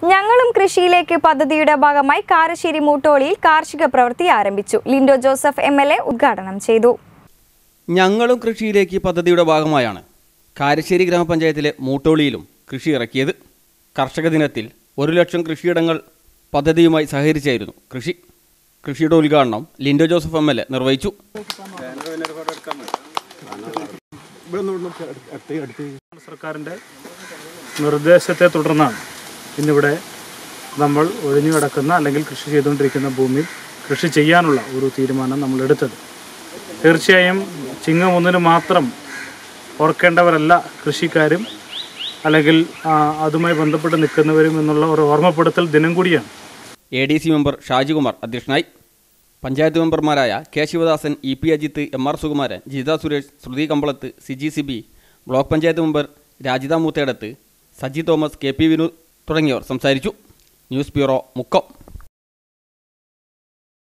ഞങ്ങളും കൃഷിയിലേക്ക് പദ്ധതിയുടെ ഭാഗമായി കാരശ്ശേരി മൂട്ടോളിയിൽ കാർഷിക പ്രവൃത്തി ആരംഭിച്ചു Linto Joseph M L A ഉദ്ഘാടനം ചെയ്തു ഞങ്ങളും കൃഷിയിലേക്ക് പദ്ധതിയുടെ ഭാഗമായാണ് കാരശ്ശേരി ഗ്രാമപഞ്ചായത്തിലെ മൂട്ടോളിയിലും കൃഷി ഇറക്കിയത് കർഷക ദിനത്തിൽ ഒരു ലക്ഷം കൃഷിയിടങ്ങൾ പദ്ധതിയുമായി സഹകരിച്ചായിരുന്നു കൃഷി കൃഷിയുടെ ഉദ്ഘാടനം Linto Joseph M L A നിർവഹിച്ചു സർക്കാരിൻ്റെ നിർദ്ദേശത്തെ തുടർന്നാണ് ഇന്നിവിടെ നമ്മൾ ഒഴിഞ്ഞു കിടക്കുന്ന അല്ലെങ്കിൽ കൃഷി ചെയ്തുകൊണ്ടിരിക്കുന്ന ഭൂമിയിൽ കൃഷി ചെയ്യാനുള്ള ഒരു തീരുമാനം നമ്മൾ എടുത്തത് തീർച്ചയായും ചിങ്ങം ഒന്നിന് മാത്രം ഓർക്കേണ്ടവരല്ല കൃഷിക്കാരും അല്ലെങ്കിൽ ആ, അതുമായി ബന്ധപ്പെട്ട് നിൽക്കുന്നവരും എന്നുള്ള ഒരു ഓർമ്മപ്പെടുത്തൽ ദിനം കൂടിയാണ് A D C member Shajikumar അധ്യക്ഷനായി പഞ്ചായത്ത് മെമ്പർമാരായ K Sivadasan E P Ajith M R Sukumaran Jitha Suresh Shruthi Kambalath Siji Sibi block panchayat member Rajitha Moothedath Saji Thomas K P Vinu തുടങ്ങിയവർ സംസാരിച്ചു ന്യൂസ് ബ്യൂറോ മുക്കം